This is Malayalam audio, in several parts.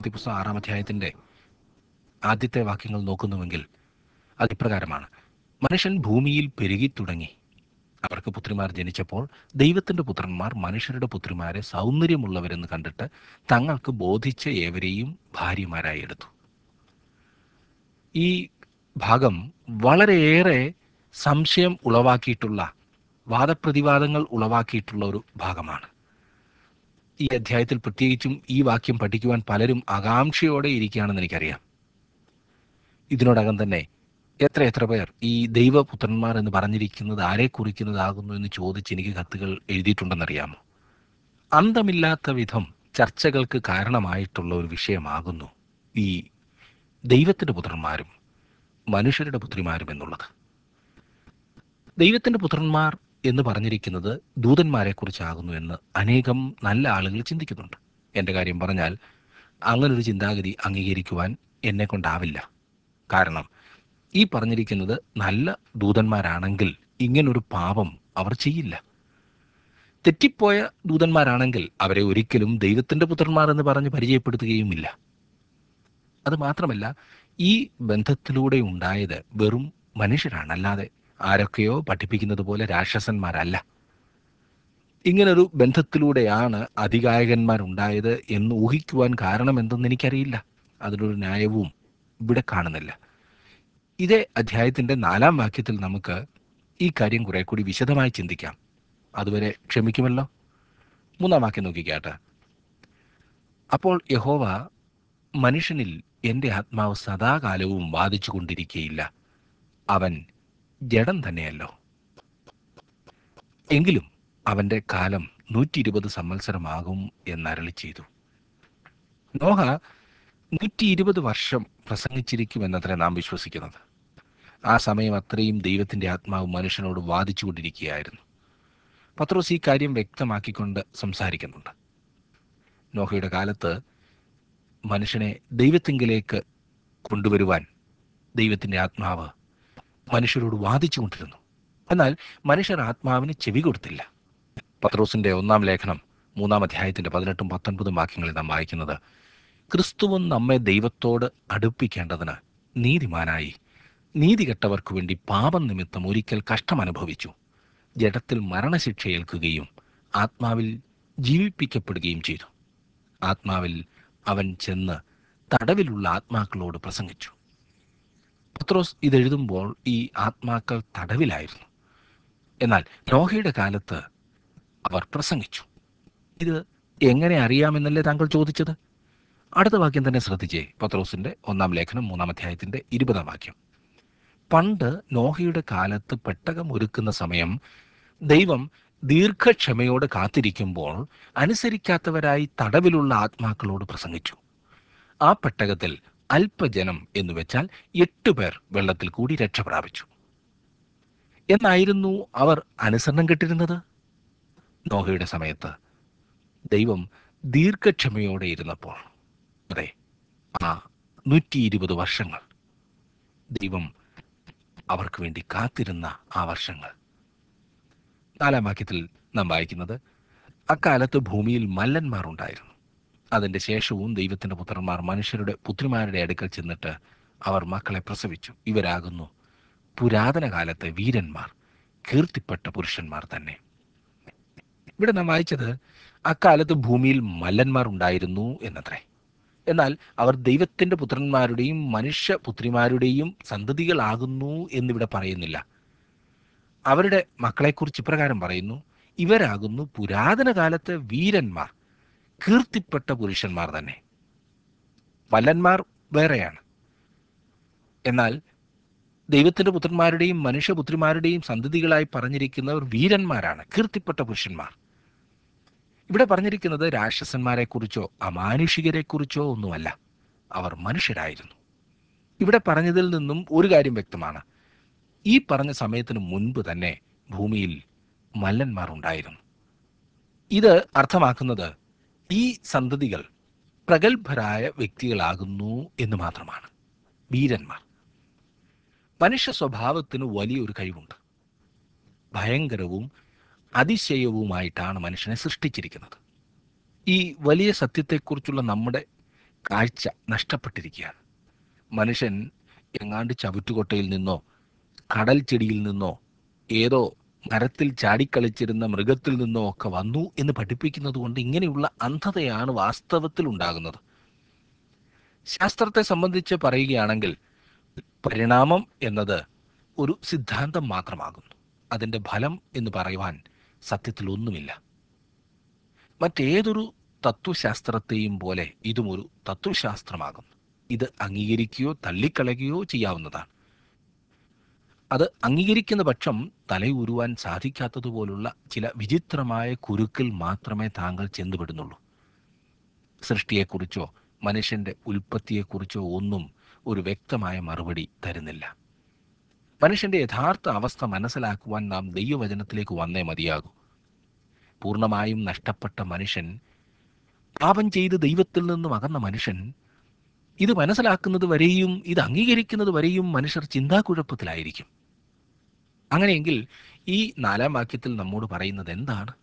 പുസ്തകം ആറാം അധ്യായത്തിൻ്റെ ആദ്യത്തെ വാക്യങ്ങൾ നോക്കുന്നുവെങ്കിൽ അത് ഇപ്രകാരമാണ് മനുഷ്യൻ ഭൂമിയിൽ പെരുകി തുടങ്ങി അവർക്ക് പുത്രിമാർ ജനിച്ചപ്പോൾ ദൈവത്തിൻ്റെ പുത്രന്മാർ മനുഷ്യരുടെ പുത്രിമാരെ സൗന്ദര്യമുള്ളവരെന്ന് കണ്ടിട്ട് തങ്ങൾക്ക് ബോധിച്ച ഏവരെയും ഭാര്യമാരായി എടുത്തു ഈ ഭാഗം വളരെയേറെ സംശയം ഉളവാക്കിയിട്ടുള്ള വാദപ്രതിവാദങ്ങൾ ഉളവാക്കിയിട്ടുള്ള ഒരു ഭാഗമാണ് ഈ അധ്യായത്തിൽ പ്രത്യേകിച്ചും ഈ വാക്യം പഠിക്കുവാൻ പലരും ആകാംക്ഷയോടെ ഇരിക്കുകയാണെന്ന് എനിക്കറിയാം ഇതിനോടകം തന്നെ എത്ര എത്ര പേർ ഈ ദൈവപുത്രന്മാർ എന്ന് പറഞ്ഞിരിക്കുന്നത് ആരെ കുറിക്കുന്നതാകുന്നു എന്ന് ചോദിച്ച് എനിക്ക് കത്തുകൾ എഴുതിയിട്ടുണ്ടെന്നറിയാമോ അന്തമില്ലാത്ത വിധം ചർച്ചകൾക്ക് കാരണമായിട്ടുള്ള ഒരു വിഷയമാകുന്നു ഈ ദൈവത്തിൻ്റെ പുത്രന്മാരും മനുഷ്യരുടെ പുത്രിമാരും എന്നുള്ളത് ദൈവത്തിൻ്റെ പുത്രന്മാർ എന്ന് പറഞ്ഞിരിക്കുന്നത് ദൂതന്മാരെക്കുറിച്ചാകുന്നു എന്ന് അനേകം നല്ല ആളുകൾ ചിന്തിക്കുന്നുണ്ട് എൻ്റെ കാര്യം പറഞ്ഞാൽ അങ്ങനൊരു ചിന്താഗതി അംഗീകരിക്കുവാൻ എന്നെ കൊണ്ടാവില്ല കാരണം ഈ പറഞ്ഞിരിക്കുന്നത് നല്ല ദൂതന്മാരാണെങ്കിൽ ഇങ്ങനൊരു പാപം അവർ ചെയ്യില്ല തെറ്റിപ്പോയ ദൂതന്മാരാണെങ്കിൽ അവരെ ഒരിക്കലും ദൈവത്തിൻ്റെ പുത്രന്മാർ എന്ന് പറഞ്ഞ് പരിചയപ്പെടുത്തുകയുമില്ല അത് മാത്രമല്ല ഈ ബന്ധത്തിലൂടെ ഉണ്ടായത് വെറും മനുഷ്യരാണ് അല്ലാതെ ആരൊക്കെയോ പഠിപ്പിക്കുന്നത് പോലെ രാക്ഷസന്മാരല്ല ഇങ്ങനൊരു ബന്ധത്തിലൂടെയാണ് അധികായകന്മാരുണ്ടായത് എന്ന് ഊഹിക്കുവാൻ കാരണം എന്തെന്ന് എനിക്കറിയില്ല അതിനൊരു ന്യായവും ഇവിടെ കാണുന്നില്ല ഇതേ അധ്യായത്തിന്റെ നാലാം വാക്യത്തിൽ നമുക്ക് ഈ കാര്യം കുറെ കൂടി വിശദമായി ചിന്തിക്കാം അതുവരെ ക്ഷമിക്കുമല്ലോ മൂന്നാം വാക്യം നോക്കിക്കാട്ടെ അപ്പോൾ യഹോവ മനുഷ്യനിൽ എൻ്റെ ആത്മാവ് സദാകാലവും വാദിച്ചു കൊണ്ടിരിക്കുകയില്ല അവൻ ജഡം തന്നെയല്ലോ എങ്കിലും അവൻ്റെ കാലം നൂറ്റി ഇരുപത് സംവത്സരമാകും എന്നരളി ചെയ്തു നോഹ നൂറ്റി ഇരുപത് വർഷം പ്രസംഗിച്ചിരിക്കുമെന്നത്ര നാം വിശ്വസിക്കുന്നത് ആ സമയം അത്രയും ദൈവത്തിൻ്റെ ആത്മാവ് മനുഷ്യനോട് വാദിച്ചു കൊണ്ടിരിക്കുകയായിരുന്നു പത്രോസ് ഈ കാര്യം വ്യക്തമാക്കിക്കൊണ്ട് സംസാരിക്കുന്നുണ്ട് നോഹയുടെ കാലത്ത് മനുഷ്യനെ ദൈവത്തിങ്കിലേക്ക് കൊണ്ടുവരുവാൻ ദൈവത്തിൻ്റെ ആത്മാവ് മനുഷ്യരോട് വാദിച്ചു കൊണ്ടിരുന്നു എന്നാൽ മനുഷ്യർ ആത്മാവിന് ചെവി കൊടുത്തില്ല പത്രോസിന്റെ ഒന്നാം ലേഖനം മൂന്നാം അധ്യായത്തിന്റെ പതിനെട്ടും പത്തൊൻപതും വാക്യങ്ങളിൽ നാം വായിക്കുന്നത് ക്രിസ്തുവും നമ്മെ ദൈവത്തോട് അടുപ്പിക്കേണ്ടതിന് നീതിമാനായി നീതി കെട്ടവർക്കു വേണ്ടി പാപം നിമിത്തം ഒരിക്കൽ കഷ്ടം അനുഭവിച്ചു ജഡത്തിൽ മരണശിക്ഷ ഏൽക്കുകയും ആത്മാവിൽ ജീവിപ്പിക്കപ്പെടുകയും ചെയ്തു ആത്മാവിൽ അവൻ ചെന്ന് തടവിലുള്ള ആത്മാക്കളോട് പ്രസംഗിച്ചു പത്രോസ് ഇതെഴുതുമ്പോൾ ഈ ആത്മാക്കൾ തടവിലായിരുന്നു എന്നാൽ നോഹയുടെ കാലത്ത് അവർ പ്രസംഗിച്ചു ഇത് എങ്ങനെ അറിയാമെന്നല്ലേ താങ്കൾ ചോദിച്ചത് അടുത്ത വാക്യം തന്നെ ശ്രദ്ധിച്ചേ പത്രോസിന്റെ ഒന്നാം ലേഖനം മൂന്നാം അധ്യായത്തിന്റെ ഇരുപതാം വാക്യം പണ്ട് നോഹയുടെ കാലത്ത് പെട്ടകം ഒരുക്കുന്ന സമയം ദൈവം ദീർഘക്ഷമയോടെ കാത്തിരിക്കുമ്പോൾ അനുസരിക്കാത്തവരായി തടവിലുള്ള ആത്മാക്കളോട് പ്രസംഗിച്ചു ആ പെട്ടകത്തിൽ അല്പജനം എന്ന് വെച്ചാൽ എട്ട് പേർ വെള്ളത്തിൽ കൂടി രക്ഷ പ്രാപിച്ചു എന്നായിരുന്നു അവർ അനുസരണം കെട്ടിരുന്നത് നോഹയുടെ സമയത്ത് ദൈവം ദീർഘക്ഷമയോടെ ഇരുന്നപ്പോൾ അതെ ആ നൂറ്റി ഇരുപത് വർഷങ്ങൾ ദൈവം അവർക്ക് വേണ്ടി കാത്തിരുന്ന ആ വർഷങ്ങൾ നാലാം വാക്യത്തിൽ നാം വായിക്കുന്നത് അക്കാലത്ത് ഭൂമിയിൽ മല്ലന്മാർ ഉണ്ടായിരുന്നു അതിൻ്റെ ശേഷവും ദൈവത്തിൻ്റെ പുത്രന്മാർ മനുഷ്യരുടെ പുത്രിമാരുടെ അടുക്കൽ ചെന്നിട്ട് അവർ മക്കളെ പ്രസവിച്ചു ഇവരാകുന്നു പുരാതന കാലത്തെ വീരന്മാർ കീർത്തിപ്പെട്ട പുരുഷന്മാർ തന്നെ ഇവിടെ നാം വായിച്ചത് അക്കാലത്ത് ഭൂമിയിൽ മല്ലന്മാർ ഉണ്ടായിരുന്നു എന്നത്രേ എന്നാൽ അവർ ദൈവത്തിൻ്റെ പുത്രന്മാരുടെയും മനുഷ്യ പുത്രിമാരുടെയും സന്തതികളാകുന്നു എന്നിവിടെ പറയുന്നില്ല അവരുടെ മക്കളെക്കുറിച്ച് ഇപ്രകാരം പറയുന്നു ഇവരാകുന്നു പുരാതന കാലത്തെ വീരന്മാർ കീർത്തിപ്പെട്ട പുരുഷന്മാർ തന്നെ മല്ലന്മാർ വേറെയാണ് എന്നാൽ ദൈവത്തിൻ്റെ പുത്രന്മാരുടെയും മനുഷ്യപുത്രിമാരുടെയും സന്തതികളായി പറഞ്ഞിരിക്കുന്നവർ വീരന്മാരാണ് കീർത്തിപ്പെട്ട പുരുഷന്മാർ ഇവിടെ പറഞ്ഞിരിക്കുന്നത് രാക്ഷസന്മാരെക്കുറിച്ചോ അമാനുഷികരെക്കുറിച്ചോ ഒന്നുമല്ല അവർ മനുഷ്യരായിരുന്നു ഇവിടെ പറഞ്ഞതിൽ നിന്നും ഒരു കാര്യം വ്യക്തമാണ് ഈ പറഞ്ഞ സമയത്തിന് മുൻപ് തന്നെ ഭൂമിയിൽ മല്ലന്മാർ ഉണ്ടായിരുന്നു ഇത് അർത്ഥമാക്കുന്നത് ഈ സന്തതികൾ പ്രഗത്ഭരായ വ്യക്തികളാകുന്നു എന്ന് മാത്രമാണ് വീരന്മാർ മനുഷ്യ സ്വഭാവത്തിന് വലിയൊരു കഴിവുണ്ട് ഭയങ്കരവും അതിശയവുമായിട്ടാണ് മനുഷ്യനെ സൃഷ്ടിച്ചിരിക്കുന്നത് ഈ വലിയ സത്യത്തെക്കുറിച്ചുള്ള നമ്മുടെ കാഴ്ച നഷ്ടപ്പെട്ടിരിക്കുകയാണ് മനുഷ്യൻ എങ്ങാണ്ട് ചവിറ്റുകൊട്ടയിൽ നിന്നോ കടൽ ചെടിയിൽ നിന്നോ ഏതോ മരത്തിൽ ചാടിക്കളിച്ചിരുന്ന മൃഗത്തിൽ നിന്നോ ഒക്കെ വന്നു എന്ന് പഠിപ്പിക്കുന്നത് കൊണ്ട് ഇങ്ങനെയുള്ള അന്ധതയാണ് വാസ്തവത്തിൽ ഉണ്ടാകുന്നത് ശാസ്ത്രത്തെ സംബന്ധിച്ച് പറയുകയാണെങ്കിൽ പരിണാമം എന്നത് ഒരു സിദ്ധാന്തം മാത്രമാകുന്നു അതിൻ്റെ ഫലം എന്ന് പറയുവാൻ സത്യത്തിൽ ഒന്നുമില്ല മറ്റേതൊരു തത്വശാസ്ത്രത്തെയും പോലെ ഇതും ഒരു തത്വശാസ്ത്രമാകുന്നു ഇത് അംഗീകരിക്കുകയോ തള്ളിക്കളയുകയോ ചെയ്യാവുന്നതാണ് അത് അംഗീകരിക്കുന്ന പക്ഷം തലയൂരുവാൻ സാധിക്കാത്തതുപോലുള്ള ചില വിചിത്രമായ കുരുക്കിൽ മാത്രമേ താങ്കൾ ചെന്നുപെടുന്നുള്ളൂ സൃഷ്ടിയെക്കുറിച്ചോ മനുഷ്യന്റെ ഉൽപ്പത്തിയെക്കുറിച്ചോ ഒന്നും ഒരു വ്യക്തമായ മറുപടി തരുന്നില്ല മനുഷ്യന്റെ യഥാർത്ഥ അവസ്ഥ മനസ്സിലാക്കുവാൻ നാം ദൈവവചനത്തിലേക്ക് വന്നേ മതിയാകൂ പൂർണ്ണമായും നഷ്ടപ്പെട്ട മനുഷ്യൻ പാപം ചെയ്ത് ദൈവത്തിൽ നിന്നും അകന്ന മനുഷ്യൻ ഇത് മനസ്സിലാക്കുന്നത് വരെയും ഇത് അംഗീകരിക്കുന്നത് വരെയും മനുഷ്യർ ചിന്താക്കുഴപ്പത്തിലായിരിക്കും അങ്ങനെയെങ്കിൽ ഈ നാലാം വാക്യത്തിൽ നമ്മോട് പറയുന്നത് എന്താണ്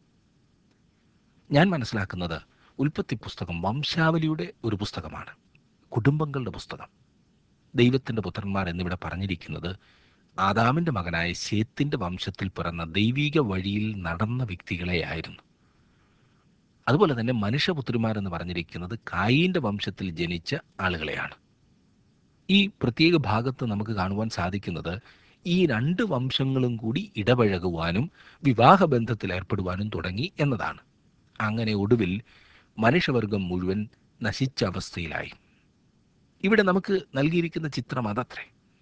ഞാൻ മനസ്സിലാക്കുന്നത് ഉൽപ്പത്തി പുസ്തകം വംശാവലിയുടെ ഒരു പുസ്തകമാണ് കുടുംബങ്ങളുടെ പുസ്തകം ദൈവത്തിൻ്റെ പുത്രന്മാർ എന്നിവിടെ പറഞ്ഞിരിക്കുന്നത് ആദാമിൻ്റെ മകനായ ശേത്തിൻ്റെ വംശത്തിൽ പിറന്ന ദൈവിക വഴിയിൽ നടന്ന വ്യക്തികളെയായിരുന്നു അതുപോലെ തന്നെ മനുഷ്യപുത്രിമാർ എന്ന് പറഞ്ഞിരിക്കുന്നത് കായീൻ്റെ വംശത്തിൽ ജനിച്ച ആളുകളെയാണ് ഈ പ്രത്യേക ഭാഗത്ത് നമുക്ക് കാണുവാൻ സാധിക്കുന്നത് ഈ രണ്ട് വംശങ്ങളും കൂടി ഇടപഴകുവാനും വിവാഹബന്ധത്തിൽ ഏർപ്പെടുവാനും തുടങ്ങി എന്നതാണ് അങ്ങനെ ഒടുവിൽ മനുഷ്യവർഗം മുഴുവൻ നശിച്ച അവസ്ഥയിലായി ഇവിടെ നമുക്ക് നൽകിയിരിക്കുന്ന ചിത്രം അതത്രേ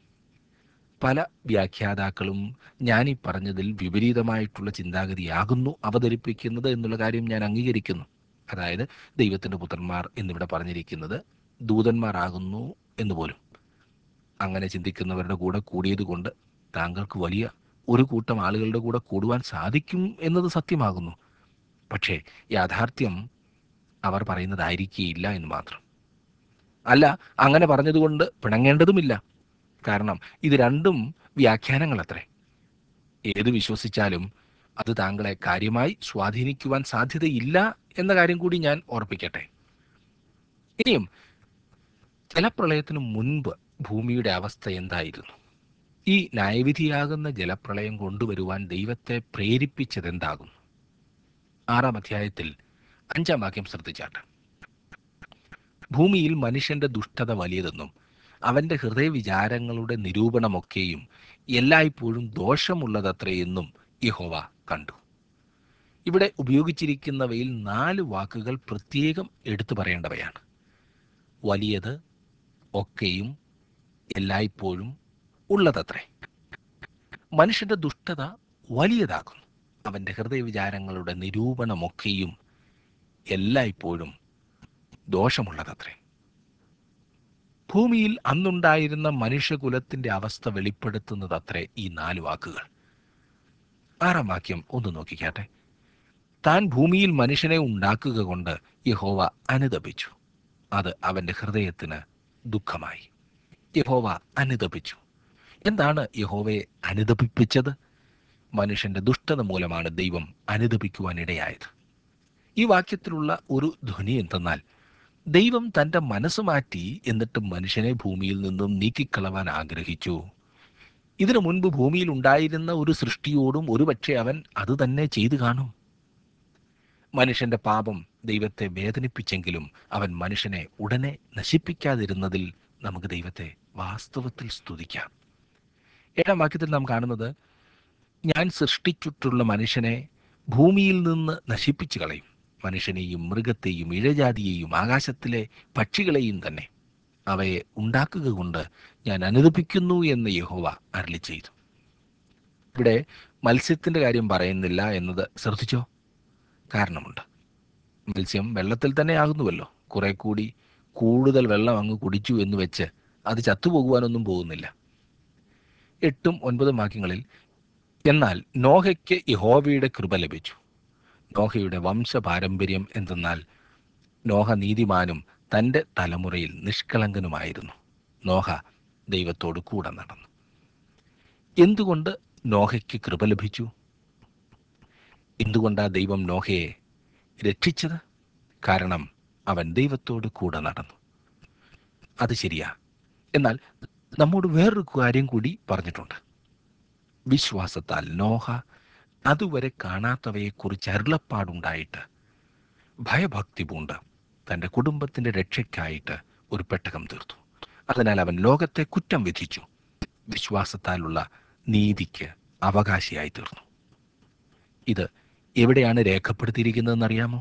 പല വ്യാഖ്യാതാക്കളും ഞാനീ പറഞ്ഞതിൽ വിപരീതമായിട്ടുള്ള ചിന്താഗതിയാകുന്നു അവതരിപ്പിക്കുന്നത് എന്നുള്ള കാര്യം ഞാൻ അംഗീകരിക്കുന്നു അതായത് ദൈവത്തിൻ്റെ പുത്രന്മാർ എന്നിവിടെ പറഞ്ഞിരിക്കുന്നത് ദൂതന്മാരാകുന്നു എന്ന് പോലും അങ്ങനെ ചിന്തിക്കുന്നവരുടെ കൂടെ കൂടിയത് കൊണ്ട് താങ്കൾക്ക് വലിയ ഒരു കൂട്ടം ആളുകളുടെ കൂടെ കൂടുവാൻ സാധിക്കും എന്നത് സത്യമാകുന്നു പക്ഷേ യാഥാർത്ഥ്യം അവർ പറയുന്നതായിരിക്കുകയില്ല എന്ന് മാത്രം അല്ല അങ്ങനെ പറഞ്ഞതുകൊണ്ട് പിണങ്ങേണ്ടതുമില്ല കാരണം ഇത് രണ്ടും വ്യാഖ്യാനങ്ങൾ അത്രേ ഏത് വിശ്വസിച്ചാലും അത് താങ്കളെ കാര്യമായി സ്വാധീനിക്കുവാൻ സാധ്യതയില്ല എന്ന കാര്യം കൂടി ഞാൻ ഓർപ്പിക്കട്ടെ ഇനിയും ജലപ്രളയത്തിനു മുൻപ് ഭൂമിയുടെ അവസ്ഥ എന്തായിരുന്നു ഈ ന്യായവിധിയാകുന്ന ജലപ്രളയം കൊണ്ടുവരുവാൻ ദൈവത്തെ പ്രേരിപ്പിച്ചതെന്താകും ആറാം അധ്യായത്തിൽ അഞ്ചാം വാക്യം ശ്രദ്ധിച്ചാട്ടെ ഭൂമിയിൽ മനുഷ്യന്റെ ദുഷ്ടത വലിയതെന്നും അവന്റെ ഹൃദയവിചാരങ്ങളുടെ നിരൂപണമൊക്കെയും എല്ലായ്പ്പോഴും ദോഷമുള്ളതത്രയെന്നും യഹോവ കണ്ടു ഇവിടെ ഉപയോഗിച്ചിരിക്കുന്നവയിൽ നാല് വാക്കുകൾ പ്രത്യേകം എടുത്തു പറയേണ്ടവയാണ് വലിയത് ഒക്കെയും എല്ലായ്പ്പോഴും ഉള്ളതത്രേ മനുഷ്യന്റെ ദുഷ്ടത വലിയതാകുന്നു അവന്റെ ഹൃദയവിചാരങ്ങളുടെ നിരൂപണമൊക്കെയും എല്ലായ്പ്പോഴും ദോഷമുള്ളതത്രേ ഭൂമിയിൽ അന്നുണ്ടായിരുന്ന മനുഷ്യകുലത്തിന്റെ അവസ്ഥ വെളിപ്പെടുത്തുന്നതത്രേ ഈ നാല് വാക്കുകൾ ആറാം വാക്യം ഒന്ന് നോക്കിക്കാട്ടെ താൻ ഭൂമിയിൽ മനുഷ്യനെ ഉണ്ടാക്കുക കൊണ്ട് യഹോവ അനുതപിച്ചു അത് അവന്റെ ഹൃദയത്തിന് ദുഃഖമായി യഹോവ അനുതപിച്ചു എന്താണ് യഹോവയെ അനുതപിപ്പിച്ചത് മനുഷ്യന്റെ ദുഷ്ടത മൂലമാണ് ദൈവം അനുതപിക്കുവാൻ ഇടയായത് ഈ വാക്യത്തിലുള്ള ഒരു ധ്വനി എന്തെന്നാൽ ദൈവം തൻ്റെ മനസ്സ് മാറ്റി എന്നിട്ട് മനുഷ്യനെ ഭൂമിയിൽ നിന്നും നീക്കിക്കളവാൻ ആഗ്രഹിച്ചു ഇതിനു മുൻപ് ഭൂമിയിൽ ഉണ്ടായിരുന്ന ഒരു സൃഷ്ടിയോടും ഒരുപക്ഷെ അവൻ അത് തന്നെ ചെയ്തു കാണും മനുഷ്യന്റെ പാപം ദൈവത്തെ വേദനിപ്പിച്ചെങ്കിലും അവൻ മനുഷ്യനെ ഉടനെ നശിപ്പിക്കാതിരുന്നതിൽ നമുക്ക് ദൈവത്തെ വാസ്തവത്തിൽ സ്തുതിക്കാം ഏഴാം വാക്യത്തിൽ നാം കാണുന്നത് ഞാൻ സൃഷ്ടിച്ചിട്ടുള്ള മനുഷ്യനെ ഭൂമിയിൽ നിന്ന് നശിപ്പിച്ചു കളയും മനുഷ്യനെയും മൃഗത്തെയും ഇഴജാതിയെയും ആകാശത്തിലെ പക്ഷികളെയും തന്നെ അവയെ ഉണ്ടാക്കുക കൊണ്ട് ഞാൻ അനുദപിക്കുന്നു എന്ന് യഹോവ അരളി ചെയ്തു ഇവിടെ മത്സ്യത്തിൻ്റെ കാര്യം പറയുന്നില്ല എന്നത് ശ്രദ്ധിച്ചോ കാരണമുണ്ട് മത്സ്യം വെള്ളത്തിൽ തന്നെ ആകുന്നുവല്ലോ കുറെ കൂടി കൂടുതൽ വെള്ളം അങ്ങ് കുടിച്ചു എന്ന് വെച്ച് അത് ചത്തുപോകുവാനൊന്നും പോകുന്നില്ല എട്ടും ഒൻപതും വാക്യങ്ങളിൽ എന്നാൽ നോഹയ്ക്ക് യഹോവയുടെ കൃപ ലഭിച്ചു നോഹയുടെ വംശപാരമ്പര്യം എന്തെന്നാൽ നോഹ നീതിമാനും തൻ്റെ തലമുറയിൽ നിഷ്കളങ്കനുമായിരുന്നു നോഹ ദൈവത്തോട് കൂടെ നടന്നു എന്തുകൊണ്ട് നോഹയ്ക്ക് കൃപ ലഭിച്ചു എന്തുകൊണ്ടാ ദൈവം നോഹയെ രക്ഷിച്ചത് കാരണം അവൻ ദൈവത്തോട് കൂടെ നടന്നു അത് ശരിയാ എന്നാൽ നമ്മോട് വേറൊരു കാര്യം കൂടി പറഞ്ഞിട്ടുണ്ട് വിശ്വാസത്താൽ നോഹ അതുവരെ കാണാത്തവയെക്കുറിച്ച് അരുളപ്പാടുണ്ടായിട്ട് ഭയഭക്തി പൂണ്ട് തൻ്റെ കുടുംബത്തിൻ്റെ രക്ഷയ്ക്കായിട്ട് ഒരു പെട്ടകം തീർത്തു അതിനാൽ അവൻ ലോകത്തെ കുറ്റം വിധിച്ചു വിശ്വാസത്താലുള്ള നീതിക്ക് അവകാശിയായി തീർന്നു ഇത് എവിടെയാണ് രേഖപ്പെടുത്തിയിരിക്കുന്നതെന്ന് അറിയാമോ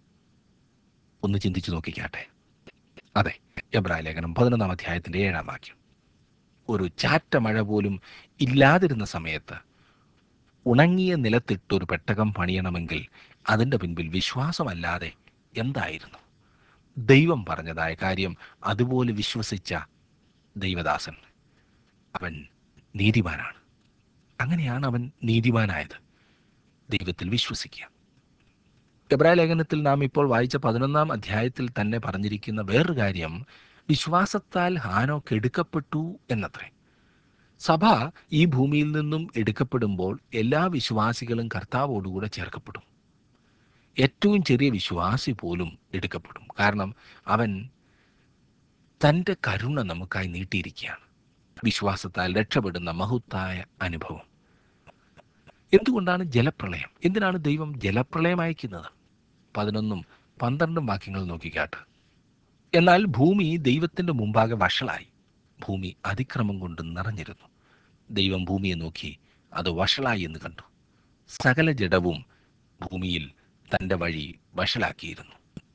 ഒന്ന് ചിന്തിച്ചു നോക്കിക്കാട്ടെ അതെ എബ്രായ ലേഖനം പതിനൊന്നാം അധ്യായത്തിന്റെ ഏഴാം വാക്യം ഒരു ചാറ്റ മഴ പോലും ഇല്ലാതിരുന്ന സമയത്ത് ഉണങ്ങിയ നിലത്തിട്ടൊരു പെട്ടകം പണിയണമെങ്കിൽ അതിൻ്റെ പിൻപിൽ വിശ്വാസമല്ലാതെ എന്തായിരുന്നു ദൈവം പറഞ്ഞതായ കാര്യം അതുപോലെ വിശ്വസിച്ച ദൈവദാസൻ അവൻ നീതിമാനാണ് അങ്ങനെയാണ് അവൻ നീതിമാനായത് ദൈവത്തിൽ വിശ്വസിക്കുക എബ്രായ ലേഖനത്തിൽ നാം ഇപ്പോൾ വായിച്ച പതിനൊന്നാം അധ്യായത്തിൽ തന്നെ പറഞ്ഞിരിക്കുന്ന വേറൊരു കാര്യം വിശ്വാസത്താൽ ഹാനോക്ക് എടുക്കപ്പെട്ടു എന്നത്രേ സഭ ഈ ഭൂമിയിൽ നിന്നും എടുക്കപ്പെടുമ്പോൾ എല്ലാ വിശ്വാസികളും കർത്താവോടുകൂടെ ചേർക്കപ്പെടും ഏറ്റവും ചെറിയ വിശ്വാസി പോലും എടുക്കപ്പെടും കാരണം അവൻ തൻ്റെ കരുണ നമുക്കായി നീട്ടിയിരിക്കുകയാണ് വിശ്വാസത്താൽ രക്ഷപ്പെടുന്ന മഹത്തായ അനുഭവം എന്തുകൊണ്ടാണ് ജലപ്രളയം എന്തിനാണ് ദൈവം ജലപ്രളയം അയക്കുന്നത് പതിനൊന്നും പന്ത്രണ്ടും വാക്യങ്ങൾ നോക്കിക്കാട്ട് എന്നാൽ ഭൂമി ദൈവത്തിന്റെ മുമ്പാകെ വഷളായി ഭൂമി അതിക്രമം കൊണ്ട് നിറഞ്ഞിരുന്നു ദൈവം ഭൂമിയെ നോക്കി അത് വഷളായി എന്ന് കണ്ടു സകല ജഡവും ഭൂമിയിൽ തൻ്റെ വഴി വഷളാക്കിയിരുന്നു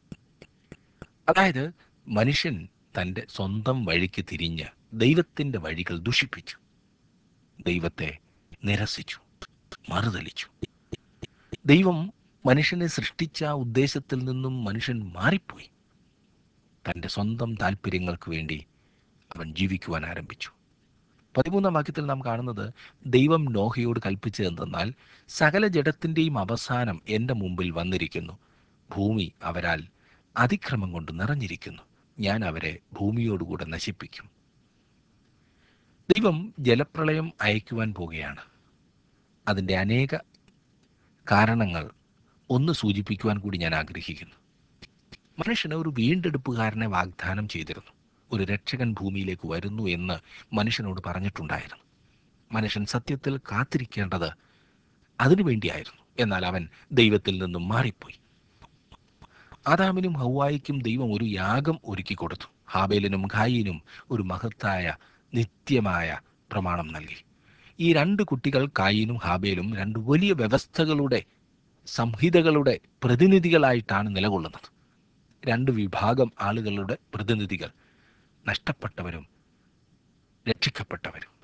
അതായത് മനുഷ്യൻ തൻ്റെ സ്വന്തം വഴിക്ക് തിരിഞ്ഞ് ദൈവത്തിൻ്റെ വഴികൾ ദുഷിപ്പിച്ചു ദൈവത്തെ നിരസിച്ചു മറുതലിച്ചു ദൈവം മനുഷ്യനെ സൃഷ്ടിച്ച ആ ഉദ്ദേശത്തിൽ നിന്നും മനുഷ്യൻ മാറിപ്പോയി തൻ്റെ സ്വന്തം താല്പര്യങ്ങൾക്ക് വേണ്ടി അവൻ ജീവിക്കുവാൻ ആരംഭിച്ചു പതിമൂന്നാം വാക്യത്തിൽ നാം കാണുന്നത് ദൈവം നോഹയോട് കൽപ്പിച്ചത് എന്തെന്നാൽ സകല ജഡത്തിൻ്റെയും അവസാനം എൻ്റെ മുമ്പിൽ വന്നിരിക്കുന്നു ഭൂമി അവരാൽ അതിക്രമം കൊണ്ട് നിറഞ്ഞിരിക്കുന്നു ഞാൻ അവരെ ഭൂമിയോടുകൂടെ നശിപ്പിക്കും ദൈവം ജലപ്രളയം അയക്കുവാൻ പോകുകയാണ് അതിൻ്റെ അനേക കാരണങ്ങൾ ഒന്ന് സൂചിപ്പിക്കുവാൻ കൂടി ഞാൻ ആഗ്രഹിക്കുന്നു മനുഷ്യന് ഒരു വീണ്ടെടുപ്പുകാരനെ വാഗ്ദാനം ചെയ്തിരുന്നു ഒരു രക്ഷകൻ ഭൂമിയിലേക്ക് വരുന്നു എന്ന് മനുഷ്യനോട് പറഞ്ഞിട്ടുണ്ടായിരുന്നു മനുഷ്യൻ സത്യത്തിൽ കാത്തിരിക്കേണ്ടത് അതിനു വേണ്ടിയായിരുന്നു എന്നാൽ അവൻ ദൈവത്തിൽ നിന്നും മാറിപ്പോയി ആദാമിനും ഹൗവായിക്കും ദൈവം ഒരു യാഗം ഒരുക്കി കൊടുത്തു ഹാബേലിനും ഖായിനും ഒരു മഹത്തായ നിത്യമായ പ്രമാണം നൽകി ഈ രണ്ട് കുട്ടികൾ കായിനും ഹാബേലും രണ്ട് വലിയ വ്യവസ്ഥകളുടെ സംഹിതകളുടെ പ്രതിനിധികളായിട്ടാണ് നിലകൊള്ളുന്നത് രണ്ട് വിഭാഗം ആളുകളുടെ പ്രതിനിധികൾ നഷ്ടപ്പെട്ടവരും രക്ഷിക്കപ്പെട്ടവരും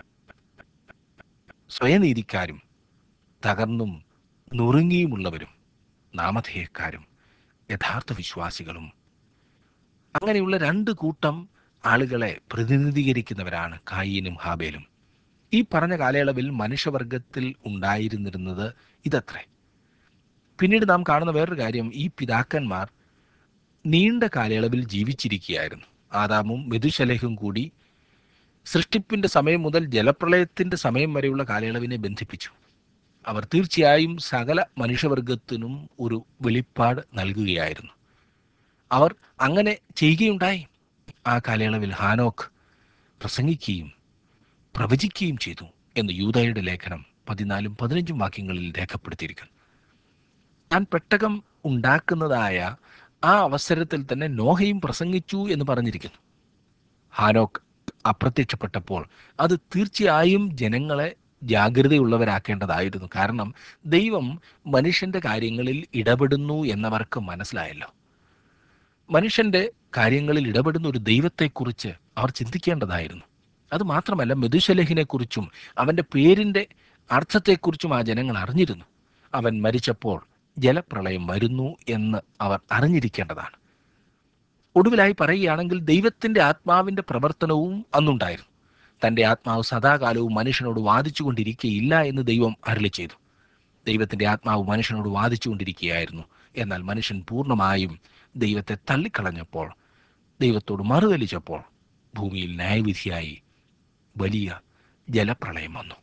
സ്വയനീതിക്കാരും തകർന്നും നുറുങ്ങിയുമുള്ളവരും നാമധേയക്കാരും യഥാർത്ഥ വിശ്വാസികളും അങ്ങനെയുള്ള രണ്ട് കൂട്ടം ആളുകളെ പ്രതിനിധീകരിക്കുന്നവരാണ് കായീനും ഹാബേലും ഈ പറഞ്ഞ കാലയളവിൽ മനുഷ്യവർഗത്തിൽ ഉണ്ടായിരുന്നിരുന്നത് ഇതത്രേ പിന്നീട് നാം കാണുന്ന വേറൊരു കാര്യം ഈ പിതാക്കന്മാർ നീണ്ട കാലയളവിൽ ജീവിച്ചിരിക്കുകയായിരുന്നു ആദാമും മെതുശലേഹും കൂടി സൃഷ്ടിപ്പിന്റെ സമയം മുതൽ ജലപ്രളയത്തിന്റെ സമയം വരെയുള്ള കാലയളവിനെ ബന്ധിപ്പിച്ചു അവർ തീർച്ചയായും സകല മനുഷ്യവർഗത്തിനും ഒരു വെളിപ്പാട് നൽകുകയായിരുന്നു അവർ അങ്ങനെ ചെയ്യുകയുണ്ടായി ആ കാലയളവിൽ ഹാനോക്ക് പ്രസംഗിക്കുകയും പ്രവചിക്കുകയും ചെയ്തു എന്ന് യൂതയുടെ ലേഖനം പതിനാലും പതിനഞ്ചും വാക്യങ്ങളിൽ രേഖപ്പെടുത്തിയിരിക്കുന്നു താൻ പെട്ടകം ഉണ്ടാക്കുന്നതായ ആ അവസരത്തിൽ തന്നെ നോഹയും പ്രസംഗിച്ചു എന്ന് പറഞ്ഞിരിക്കുന്നു ഹാനോക്ക് അപ്രത്യക്ഷപ്പെട്ടപ്പോൾ അത് തീർച്ചയായും ജനങ്ങളെ ജാഗ്രതയുള്ളവരാക്കേണ്ടതായിരുന്നു കാരണം ദൈവം മനുഷ്യന്റെ കാര്യങ്ങളിൽ ഇടപെടുന്നു എന്നവർക്ക് മനസ്സിലായല്ലോ മനുഷ്യന്റെ കാര്യങ്ങളിൽ ഇടപെടുന്ന ഒരു ദൈവത്തെക്കുറിച്ച് അവർ ചിന്തിക്കേണ്ടതായിരുന്നു അത് മാത്രമല്ല മെതുശലഹിനെ കുറിച്ചും അവന്റെ പേരിന്റെ അർത്ഥത്തെക്കുറിച്ചും ആ ജനങ്ങൾ അറിഞ്ഞിരുന്നു അവൻ മരിച്ചപ്പോൾ ജലപ്രളയം വരുന്നു എന്ന് അവർ അറിഞ്ഞിരിക്കേണ്ടതാണ് ഒടുവിലായി പറയുകയാണെങ്കിൽ ദൈവത്തിന്റെ ആത്മാവിന്റെ പ്രവർത്തനവും അന്നുണ്ടായിരുന്നു തന്റെ ആത്മാവ് സദാകാലവും മനുഷ്യനോട് വാദിച്ചുകൊണ്ടിരിക്കുകയില്ല എന്ന് ദൈവം അരളി ചെയ്തു ദൈവത്തിന്റെ ആത്മാവ് മനുഷ്യനോട് വാദിച്ചുകൊണ്ടിരിക്കുകയായിരുന്നു എന്നാൽ മനുഷ്യൻ പൂർണ്ണമായും ദൈവത്തെ തള്ളിക്കളഞ്ഞപ്പോൾ ദൈവത്തോട് മറുതലിച്ചപ്പോൾ ഭൂമിയിൽ ന്യായവിധിയായി വലിയ ജലപ്രളയം വന്നു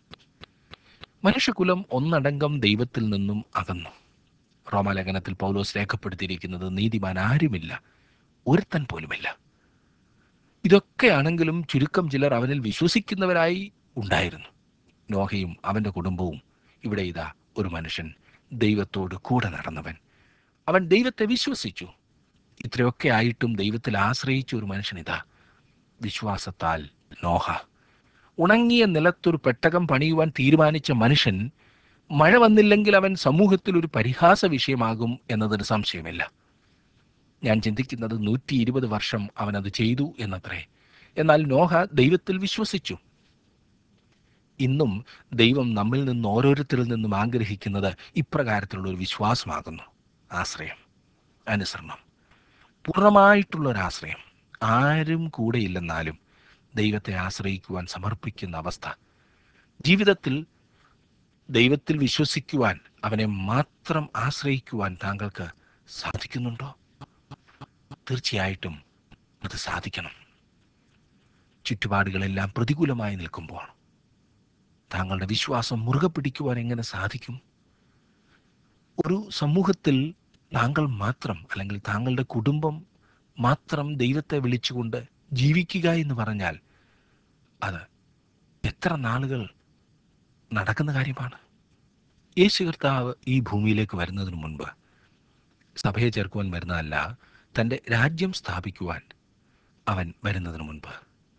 മനുഷ്യകുലം ഒന്നടങ്കം ദൈവത്തിൽ നിന്നും അകന്നു റോമാലേഖനത്തിൽ പൗലോസ് രേഖപ്പെടുത്തിയിരിക്കുന്നത് നീതിമാൻ ആരുമില്ല ഒരുത്തൻ പോലുമില്ല ഇതൊക്കെയാണെങ്കിലും ചുരുക്കം ചിലർ അവനിൽ വിശ്വസിക്കുന്നവരായി ഉണ്ടായിരുന്നു നോഹയും അവൻ്റെ കുടുംബവും ഇവിടെ ഇതാ ഒരു മനുഷ്യൻ ദൈവത്തോട് കൂടെ നടന്നവൻ അവൻ ദൈവത്തെ വിശ്വസിച്ചു ഇത്രയൊക്കെ ആയിട്ടും ദൈവത്തിൽ ആശ്രയിച്ച ഒരു മനുഷ്യൻ ഇതാ വിശ്വാസത്താൽ നോഹ ഉണങ്ങിയ നിലത്തൊരു പെട്ടകം പണിയുവാൻ തീരുമാനിച്ച മനുഷ്യൻ മഴ വന്നില്ലെങ്കിൽ അവൻ സമൂഹത്തിൽ ഒരു പരിഹാസ വിഷയമാകും എന്നതിന് സംശയമില്ല ഞാൻ ചിന്തിക്കുന്നത് നൂറ്റി ഇരുപത് വർഷം അവൻ അത് ചെയ്തു എന്നത്രേ എന്നാൽ നോഹ ദൈവത്തിൽ വിശ്വസിച്ചു ഇന്നും ദൈവം നമ്മിൽ നിന്ന് ഓരോരുത്തരിൽ നിന്നും ആഗ്രഹിക്കുന്നത് ഇപ്രകാരത്തിലുള്ള ഒരു വിശ്വാസമാകുന്നു ആശ്രയം അനുസരണം പൂർണ്ണമായിട്ടുള്ള ഒരു ആശ്രയം ആരും കൂടെയില്ലെന്നാലും ദൈവത്തെ ആശ്രയിക്കുവാൻ സമർപ്പിക്കുന്ന അവസ്ഥ ജീവിതത്തിൽ ദൈവത്തിൽ വിശ്വസിക്കുവാൻ അവനെ മാത്രം ആശ്രയിക്കുവാൻ താങ്കൾക്ക് സാധിക്കുന്നുണ്ടോ തീർച്ചയായിട്ടും അത് സാധിക്കണം ചുറ്റുപാടുകളെല്ലാം പ്രതികൂലമായി നിൽക്കുമ്പോൾ താങ്കളുടെ വിശ്വാസം മുറുകെ പിടിക്കുവാൻ എങ്ങനെ സാധിക്കും ഒരു സമൂഹത്തിൽ താങ്കൾ മാത്രം അല്ലെങ്കിൽ താങ്കളുടെ കുടുംബം മാത്രം ദൈവത്തെ വിളിച്ചുകൊണ്ട് ജീവിക്കുക എന്ന് പറഞ്ഞാൽ അത് എത്ര നാളുകൾ നടക്കുന്ന കാര്യമാണ് യേശു കർത്താവ് ഈ ഭൂമിയിലേക്ക് വരുന്നതിന് മുൻപ് സഭയെ ചേർക്കുവാൻ വരുന്നതല്ല തൻ്റെ രാജ്യം സ്ഥാപിക്കുവാൻ അവൻ വരുന്നതിന് മുൻപ്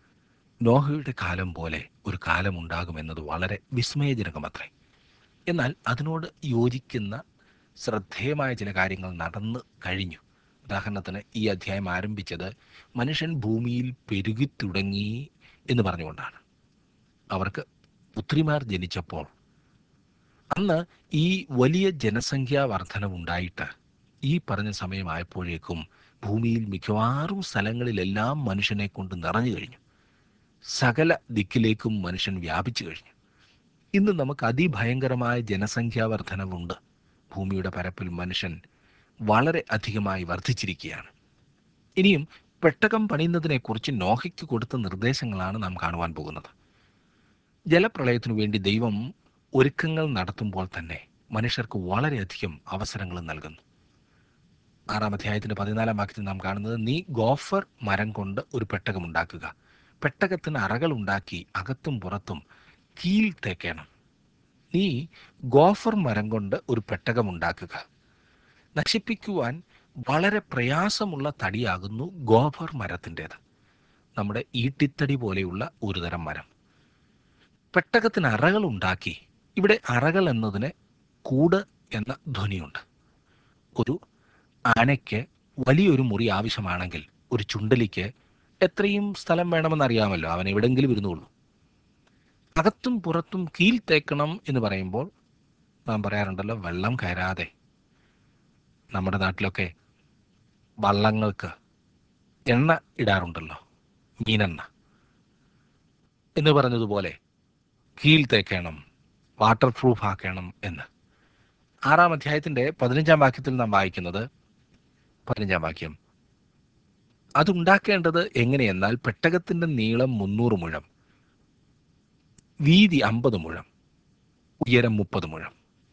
നോഹയുടെ കാലം പോലെ ഒരു കാലം ഉണ്ടാകുമെന്നത് വളരെ വിസ്മയജനകമത്രേ എന്നാൽ അതിനോട് യോജിക്കുന്ന ശ്രദ്ധേയമായ ചില കാര്യങ്ങൾ നടന്നു കഴിഞ്ഞു ഉദാഹരണത്തിന് ഈ അധ്യായം ആരംഭിച്ചത് മനുഷ്യൻ ഭൂമിയിൽ പെരുകി തുടങ്ങി എന്ന് പറഞ്ഞുകൊണ്ടാണ് അവർക്ക് പുത്രിമാർ ജനിച്ചപ്പോൾ അന്ന് ഈ വലിയ ജനസംഖ്യാ വർധനവുണ്ടായിട്ട് ഈ പറഞ്ഞ സമയമായപ്പോഴേക്കും ഭൂമിയിൽ മിക്കവാറും സ്ഥലങ്ങളിലെല്ലാം മനുഷ്യനെ കൊണ്ട് നിറഞ്ഞു കഴിഞ്ഞു സകല ദിക്കിലേക്കും മനുഷ്യൻ വ്യാപിച്ചു കഴിഞ്ഞു ഇന്ന് നമുക്ക് അതിഭയങ്കരമായ ജനസംഖ്യാ വർധനവുണ്ട് ഭൂമിയുടെ പരപ്പിൽ മനുഷ്യൻ വളരെ അധികമായി വർദ്ധിച്ചിരിക്കുകയാണ് ഇനിയും പെട്ടകം പണിയുന്നതിനെക്കുറിച്ച് നോഹയ്ക്ക് കൊടുത്ത നിർദ്ദേശങ്ങളാണ് നാം കാണുവാൻ പോകുന്നത് ജലപ്രളയത്തിനു വേണ്ടി ദൈവം ഒരുക്കങ്ങൾ നടത്തുമ്പോൾ തന്നെ മനുഷ്യർക്ക് വളരെയധികം അവസരങ്ങൾ നൽകുന്നു ആറാം അധ്യായത്തിന്റെ പതിനാലാം വാക്യത്തിൽ നാം കാണുന്നത് നീ ഗോഫർ മരം കൊണ്ട് ഒരു പെട്ടകം ഉണ്ടാക്കുക പെട്ടകത്തിന് അറകൾ ഉണ്ടാക്കി അകത്തും പുറത്തും കീൽ തേക്കണം നീ ഗോഫർ മരം കൊണ്ട് ഒരു പെട്ടകം ഉണ്ടാക്കുക നശിപ്പിക്കുവാൻ വളരെ പ്രയാസമുള്ള തടിയാകുന്നു ഗോഫർ മരത്തിൻ്റെത് നമ്മുടെ ഈട്ടിത്തടി പോലെയുള്ള ഒരു തരം മരം പെട്ടകത്തിന് അറകൾ ഉണ്ടാക്കി ഇവിടെ അറകൾ എന്നതിന് കൂട് എന്ന ധ്വനിയുണ്ട് ഒരു ആനയ്ക്ക് വലിയൊരു മുറി ആവശ്യമാണെങ്കിൽ ഒരു ചുണ്ടലിക്ക് എത്രയും സ്ഥലം വേണമെന്നറിയാമല്ലോ അവൻ എവിടെങ്കിലും ഇരുന്നുള്ളൂ അകത്തും പുറത്തും കീൽ തേക്കണം എന്ന് പറയുമ്പോൾ നാം പറയാറുണ്ടല്ലോ വെള്ളം കയറാതെ നമ്മുടെ നാട്ടിലൊക്കെ വള്ളങ്ങൾക്ക് എണ്ണ ഇടാറുണ്ടല്ലോ മീനെണ്ണ എന്ന് പറഞ്ഞതുപോലെ കീൽ തേക്കണം വാട്ടർ പ്രൂഫ് ആക്കണം എന്ന് ആറാം അധ്യായത്തിന്റെ പതിനഞ്ചാം വാക്യത്തിൽ നാം വായിക്കുന്നത് പതിനഞ്ചാം വാക്യം അതുണ്ടാക്കേണ്ടത് എങ്ങനെയെന്നാൽ പെട്ടകത്തിന്റെ നീളം മുന്നൂറ് മുഴം വീതി അമ്പത് മുഴം ഉയരം മുപ്പത് മുഴം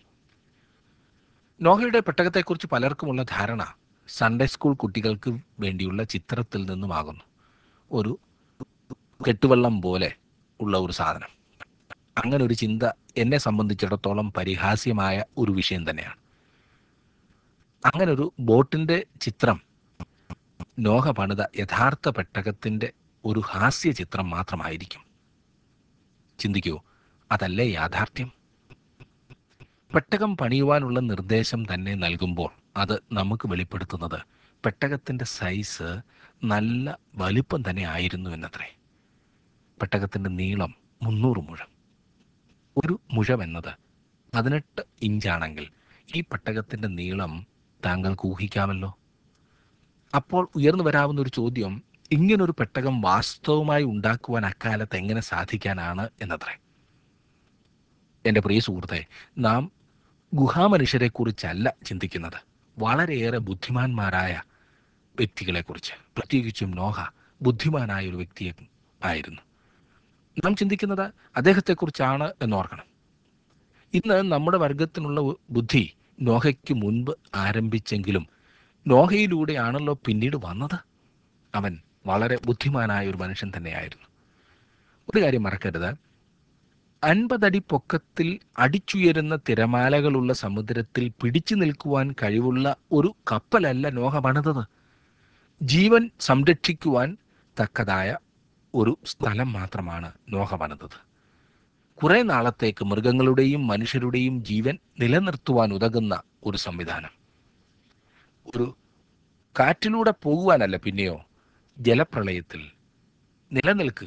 നോഹയുടെ പെട്ടകത്തെക്കുറിച്ച് പലർക്കുമുള്ള ധാരണ സൺഡേ സ്കൂൾ കുട്ടികൾക്ക് വേണ്ടിയുള്ള ചിത്രത്തിൽ നിന്നുമാകുന്നു ഒരു കെട്ടുവെള്ളം പോലെ ഉള്ള ഒരു സാധനം അങ്ങനെ ഒരു ചിന്ത എന്നെ സംബന്ധിച്ചിടത്തോളം പരിഹാസ്യമായ ഒരു വിഷയം തന്നെയാണ് അങ്ങനെ ഒരു ബോട്ടിന്റെ ചിത്രം നോഹ പണിത യഥാർത്ഥ പെട്ടകത്തിന്റെ ഒരു ഹാസ്യ ചിത്രം മാത്രമായിരിക്കും ചിന്തിക്കൂ അതല്ലേ യാഥാർത്ഥ്യം പെട്ടകം പണിയുവാനുള്ള നിർദ്ദേശം തന്നെ നൽകുമ്പോൾ അത് നമുക്ക് വെളിപ്പെടുത്തുന്നത് പെട്ടകത്തിന്റെ സൈസ് നല്ല വലിപ്പം തന്നെ ആയിരുന്നു എന്നത്രേ പെട്ടകത്തിന്റെ നീളം മുന്നൂറ് മുഴം ഒരു മുഴം എന്നത് പതിനെട്ട് ഇഞ്ചാണെങ്കിൽ ഈ പെട്ടകത്തിന്റെ നീളം താങ്കൾക്ക് ഊഹിക്കാമല്ലോ അപ്പോൾ ഉയർന്നു വരാവുന്ന ഒരു ചോദ്യം ഇങ്ങനൊരു പെട്ടകം വാസ്തവമായി ഉണ്ടാക്കുവാൻ അക്കാലത്ത് എങ്ങനെ സാധിക്കാനാണ് എന്നത്രേ എൻ്റെ പ്രിയ സുഹൃത്തെ നാം ഗുഹാമനുഷ്യരെ കുറിച്ചല്ല ചിന്തിക്കുന്നത് വളരെയേറെ ബുദ്ധിമാന്മാരായ വ്യക്തികളെക്കുറിച്ച് പ്രത്യേകിച്ചും നോഹ ബുദ്ധിമാനായ ഒരു വ്യക്തിയെ ആയിരുന്നു നാം ചിന്തിക്കുന്നത് അദ്ദേഹത്തെക്കുറിച്ചാണ് എന്നോർക്കണം ഇന്ന് നമ്മുടെ വർഗത്തിനുള്ള ബുദ്ധി നോഹയ്ക്ക് മുൻപ് ആരംഭിച്ചെങ്കിലും നോഹയിലൂടെയാണല്ലോ പിന്നീട് വന്നത് അവൻ വളരെ ബുദ്ധിമാനായ ഒരു മനുഷ്യൻ തന്നെയായിരുന്നു ഒരു കാര്യം മറക്കരുത് അൻപതടി പൊക്കത്തിൽ അടിച്ചുയരുന്ന തിരമാലകളുള്ള സമുദ്രത്തിൽ പിടിച്ചു നിൽക്കുവാൻ കഴിവുള്ള ഒരു കപ്പലല്ല നോഹ പണിതത് ജീവൻ സംരക്ഷിക്കുവാൻ തക്കതായ ഒരു സ്ഥലം മാത്രമാണ് നോഹ പണിതത് കുറെ നാളത്തേക്ക് മൃഗങ്ങളുടെയും മനുഷ്യരുടെയും ജീവൻ നിലനിർത്തുവാൻ ഉതകുന്ന ഒരു സംവിധാനം ഒരു കാറ്റിലൂടെ പോകുവാനല്ല പിന്നെയോ ജലപ്രളയത്തിൽ നിലനിൽക്കുക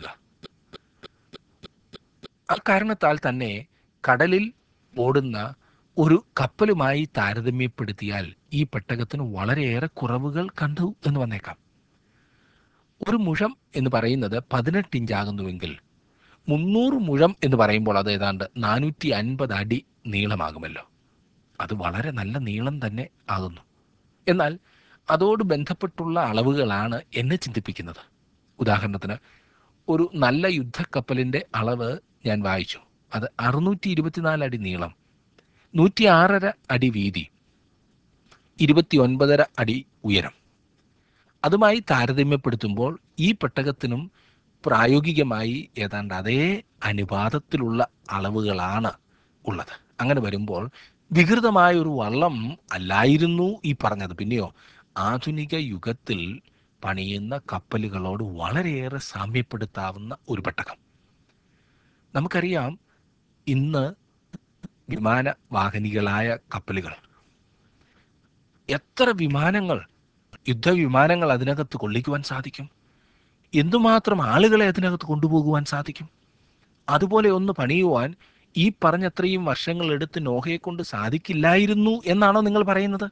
ആ കാരണത്താൽ തന്നെ കടലിൽ ഓടുന്ന ഒരു കപ്പലുമായി താരതമ്യപ്പെടുത്തിയാൽ ഈ പെട്ടകത്തിന് വളരെയേറെ കുറവുകൾ കണ്ടു എന്ന് വന്നേക്കാം ഒരു മുഴം എന്ന് പറയുന്നത് പതിനെട്ട് ഇഞ്ചാകുന്നുവെങ്കിൽ മുന്നൂറ് മുഴം എന്ന് പറയുമ്പോൾ അത് ഏതാണ്ട് നാനൂറ്റി അൻപത് അടി നീളമാകുമല്ലോ അത് വളരെ നല്ല നീളം തന്നെ ആകുന്നു എന്നാൽ അതോട് ബന്ധപ്പെട്ടുള്ള അളവുകളാണ് എന്നെ ചിന്തിപ്പിക്കുന്നത് ഉദാഹരണത്തിന് ഒരു നല്ല യുദ്ധക്കപ്പലിൻ്റെ അളവ് ഞാൻ വായിച്ചു അത് അറുന്നൂറ്റി ഇരുപത്തിനാല് അടി നീളം നൂറ്റി ആറര അടി വീതി ഇരുപത്തി ഒൻപതര അടി ഉയരം അതുമായി താരതമ്യപ്പെടുത്തുമ്പോൾ ഈ പെട്ടകത്തിനും പ്രായോഗികമായി ഏതാണ്ട് അതേ അനുപാതത്തിലുള്ള അളവുകളാണ് ഉള്ളത് അങ്ങനെ വരുമ്പോൾ വികൃതമായ ഒരു വള്ളം അല്ലായിരുന്നു ഈ പറഞ്ഞത് പിന്നെയോ ആധുനിക യുഗത്തിൽ പണിയുന്ന കപ്പലുകളോട് വളരെയേറെ സാമ്യപ്പെടുത്താവുന്ന ഒരു പെട്ടകം നമുക്കറിയാം ഇന്ന് വിമാന വാഹനികളായ കപ്പലുകൾ എത്ര വിമാനങ്ങൾ യുദ്ധവിമാനങ്ങൾ അതിനകത്ത് കൊള്ളിക്കുവാൻ സാധിക്കും എന്തുമാത്രം ആളുകളെ അതിനകത്ത് കൊണ്ടുപോകുവാൻ സാധിക്കും അതുപോലെ ഒന്ന് പണിയുവാൻ ഈ പറഞ്ഞത്രയും വർഷങ്ങൾ എടുത്ത് നോഹയെ കൊണ്ട് സാധിക്കില്ലായിരുന്നു എന്നാണോ നിങ്ങൾ പറയുന്നത്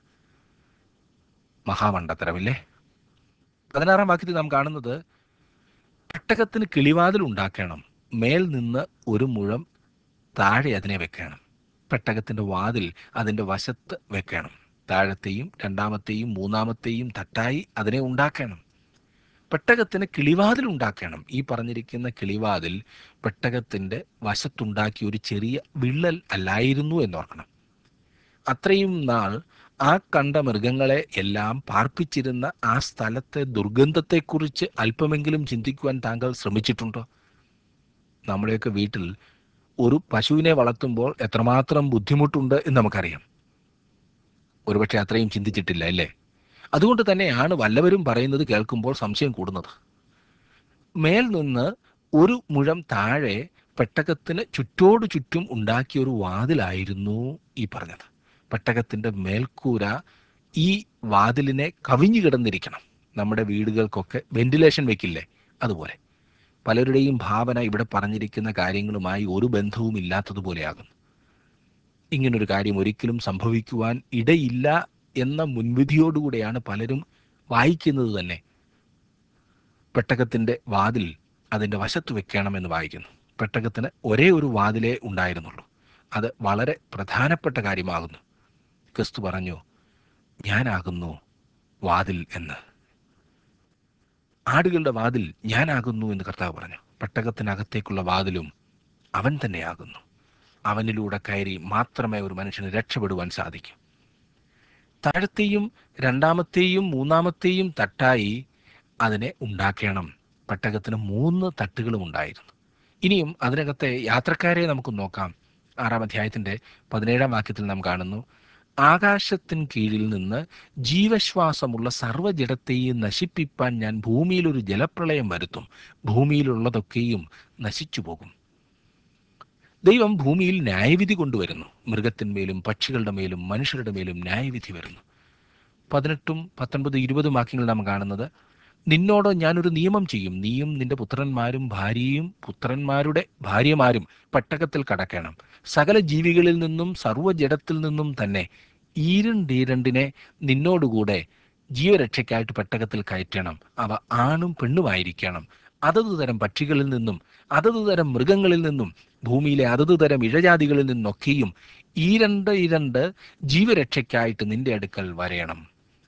മഹാമണ്ടത്തരമില്ലേ പതിനാറാം വാക്യത്തിൽ നാം കാണുന്നത് പെട്ടകത്തിന് കിളിവാതിൽ ഉണ്ടാക്കണം മേൽ നിന്ന് ഒരു മുഴം താഴെ അതിനെ വെക്കണം പെട്ടകത്തിന്റെ വാതിൽ അതിന്റെ വശത്ത് വെക്കണം താഴത്തെയും രണ്ടാമത്തെയും മൂന്നാമത്തെയും തട്ടായി അതിനെ ഉണ്ടാക്കണം പെട്ടകത്തിന് കിളിവാതിൽ ഉണ്ടാക്കണം ഈ പറഞ്ഞിരിക്കുന്ന കിളിവാതിൽ പെട്ടകത്തിന്റെ വശത്തുണ്ടാക്കിയ ഒരു ചെറിയ വിള്ളൽ അല്ലായിരുന്നു എന്നോർക്കണം അത്രയും നാൾ ആ കണ്ട മൃഗങ്ങളെ എല്ലാം പാർപ്പിച്ചിരുന്ന ആ സ്ഥലത്തെ ദുർഗന്ധത്തെക്കുറിച്ച് അല്പമെങ്കിലും ചിന്തിക്കുവാൻ താങ്കൾ ശ്രമിച്ചിട്ടുണ്ടോ നമ്മുടെയൊക്കെ വീട്ടിൽ ഒരു പശുവിനെ വളർത്തുമ്പോൾ എത്രമാത്രം ബുദ്ധിമുട്ടുണ്ട് എന്ന് നമുക്കറിയാം ഒരുപക്ഷെ അത്രയും ചിന്തിച്ചിട്ടില്ല അല്ലേ അതുകൊണ്ട് തന്നെയാണ് വല്ലവരും പറയുന്നത് കേൾക്കുമ്പോൾ സംശയം കൂടുന്നത് മേൽ നിന്ന് ഒരു മുഴം താഴെ പെട്ടകത്തിന് ചുറ്റോടു ചുറ്റും ഉണ്ടാക്കിയ ഒരു വാതിലായിരുന്നു ഈ പറഞ്ഞത് പെട്ടകത്തിന്റെ മേൽക്കൂര ഈ വാതിലിനെ കവിഞ്ഞു കിടന്നിരിക്കണം നമ്മുടെ വീടുകൾക്കൊക്കെ വെന്റിലേഷൻ വെക്കില്ലേ അതുപോലെ പലരുടെയും ഭാവന ഇവിടെ പറഞ്ഞിരിക്കുന്ന കാര്യങ്ങളുമായി ഒരു ബന്ധവും ഇല്ലാത്തതുപോലെയാകുന്നു ഇങ്ങനൊരു കാര്യം ഒരിക്കലും സംഭവിക്കുവാൻ ഇടയില്ല എന്ന മുൻവിധിയോടുകൂടെയാണ് പലരും വായിക്കുന്നത് തന്നെ പെട്ടകത്തിന്റെ വാതിൽ അതിന്റെ വശത്ത് വെക്കണമെന്ന് വായിക്കുന്നു പെട്ടകത്തിന് ഒരേ ഒരു വാതിലേ ഉണ്ടായിരുന്നുള്ളൂ അത് വളരെ പ്രധാനപ്പെട്ട കാര്യമാകുന്നു ക്രിസ്തു പറഞ്ഞു ഞാനാകുന്നു വാതിൽ എന്ന് ആടുകളുടെ വാതിൽ ഞാനാകുന്നു എന്ന് കർത്താവ് പറഞ്ഞു പെട്ടകത്തിനകത്തേക്കുള്ള വാതിലും അവൻ തന്നെയാകുന്നു അവനിലൂടെ കയറി മാത്രമേ ഒരു മനുഷ്യന് രക്ഷപ്പെടുവാൻ സാധിക്കൂ താഴത്തെയും രണ്ടാമത്തെയും മൂന്നാമത്തെയും തട്ടായി അതിനെ ഉണ്ടാക്കണം പെട്ടകത്തിന് മൂന്ന് തട്ടുകളും ഉണ്ടായിരുന്നു ഇനിയും അതിനകത്തെ യാത്രക്കാരെ നമുക്ക് നോക്കാം ആറാം അധ്യായത്തിന്റെ പതിനേഴാം വാക്യത്തിൽ നാം കാണുന്നു ആകാശത്തിൻ കീഴിൽ നിന്ന് ജീവശ്വാസമുള്ള സർവ്വജടത്തെയും നശിപ്പിപ്പാൻ ഞാൻ ഭൂമിയിൽ ഒരു ജലപ്രളയം വരുത്തും ഭൂമിയിലുള്ളതൊക്കെയും നശിച്ചു പോകും ദൈവം ഭൂമിയിൽ ന്യായവിധി കൊണ്ടുവരുന്നു മൃഗത്തിന്മേലും പക്ഷികളുടെ മേലും മനുഷ്യരുടെ മേലും ന്യായവിധി വരുന്നു പതിനെട്ടും പത്തൊൻപത് ഇരുപതും വാക്യങ്ങൾ നാം കാണുന്നത് നിന്നോട് ഞാനൊരു നിയമം ചെയ്യും നീയും നിന്റെ പുത്രന്മാരും ഭാര്യയും പുത്രന്മാരുടെ ഭാര്യമാരും പെട്ടകത്തിൽ കടക്കണം സകല ജീവികളിൽ നിന്നും സർവ്വജടത്തിൽ നിന്നും തന്നെ ഈരണ്ടീരണ്ടിനെ നിന്നോടുകൂടെ ജീവരക്ഷയ്ക്കായിട്ട് പെട്ടകത്തിൽ കയറ്റണം അവ ആണും പെണ്ണുമായിരിക്കണം അതത് തരം പക്ഷികളിൽ നിന്നും അതത് തരം മൃഗങ്ങളിൽ നിന്നും ഭൂമിയിലെ അതത് തരം ഇഴജാതികളിൽ നിന്നൊക്കെയും ഈ രണ്ട് ഇരണ്ട് ജീവരക്ഷയ്ക്കായിട്ട് നിന്റെ അടുക്കൽ വരയണം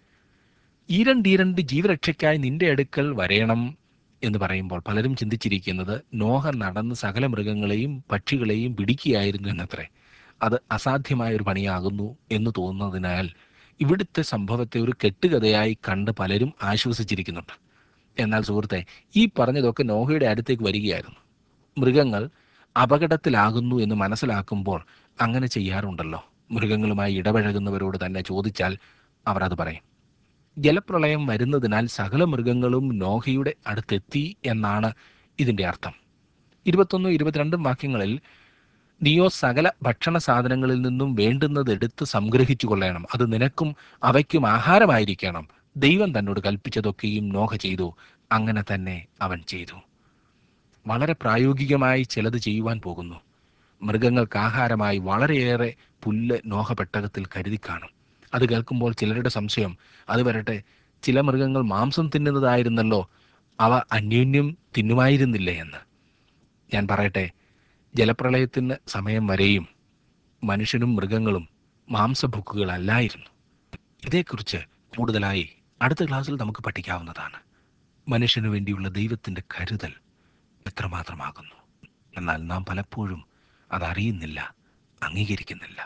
ഈ രണ്ട് ഈ രണ്ട് ജീവരക്ഷയ്ക്കായി നിന്റെ അടുക്കൽ വരയണം എന്ന് പറയുമ്പോൾ പലരും ചിന്തിച്ചിരിക്കുന്നത് നോഹ നടന്ന് സകല മൃഗങ്ങളെയും പക്ഷികളെയും പിടിക്കുകയായിരുന്നു എന്നത്രേ അത് അസാധ്യമായ ഒരു പണിയാകുന്നു എന്ന് തോന്നുന്നതിനാൽ ഇവിടുത്തെ സംഭവത്തെ ഒരു കെട്ടുകഥയായി കണ്ട് പലരും ആശ്വസിച്ചിരിക്കുന്നുണ്ട് എന്നാൽ സുഹൃത്തെ ഈ പറഞ്ഞതൊക്കെ നോഹയുടെ അടുത്തേക്ക് വരികയായിരുന്നു മൃഗങ്ങൾ അപകടത്തിലാകുന്നു എന്ന് മനസ്സിലാക്കുമ്പോൾ അങ്ങനെ ചെയ്യാറുണ്ടല്ലോ മൃഗങ്ങളുമായി ഇടപഴകുന്നവരോട് തന്നെ ചോദിച്ചാൽ അവർ അത് പറയും ജലപ്രളയം വരുന്നതിനാൽ സകല മൃഗങ്ങളും നോഹയുടെ അടുത്തെത്തി എന്നാണ് ഇതിൻ്റെ അർത്ഥം ഇരുപത്തൊന്നും ഇരുപത്തിരണ്ടും വാക്യങ്ങളിൽ നീയോ സകല ഭക്ഷണ സാധനങ്ങളിൽ നിന്നും വേണ്ടുന്നത് എടുത്ത് സംഗ്രഹിച്ചു കൊള്ളണം അത് നിനക്കും അവയ്ക്കും ആഹാരമായിരിക്കണം ദൈവം തന്നോട് കൽപ്പിച്ചതൊക്കെയും നോഹ ചെയ്തു അങ്ങനെ തന്നെ അവൻ ചെയ്തു വളരെ പ്രായോഗികമായി ചിലത് ചെയ്യുവാൻ പോകുന്നു മൃഗങ്ങൾക്ക് ആഹാരമായി വളരെയേറെ പുല്ല് നോഹ പെട്ടകത്തിൽ കരുതി കാണും അത് കേൾക്കുമ്പോൾ ചിലരുടെ സംശയം അത് വരട്ടെ ചില മൃഗങ്ങൾ മാംസം തിന്നുന്നതായിരുന്നല്ലോ അവ അന്യോന്യം തിന്നുമായിരുന്നില്ലേ എന്ന് ഞാൻ പറയട്ടെ ജലപ്രളയത്തിന് സമയം വരെയും മനുഷ്യനും മൃഗങ്ങളും മാംസഭുക്കുകളല്ലായിരുന്നു ഇതേക്കുറിച്ച് കൂടുതലായി അടുത്ത ക്ലാസ്സിൽ നമുക്ക് പഠിക്കാവുന്നതാണ് മനുഷ്യനു വേണ്ടിയുള്ള ദൈവത്തിൻ്റെ കരുതൽ എത്രമാത്രമാകുന്നു എന്നാൽ നാം പലപ്പോഴും അതറിയുന്നില്ല അംഗീകരിക്കുന്നില്ല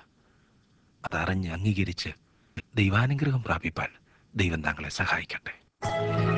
അതറിഞ്ഞ് അംഗീകരിച്ച് ദൈവാനുഗ്രഹം പ്രാപിപ്പാൻ ദൈവം താങ്കളെ സഹായിക്കട്ടെ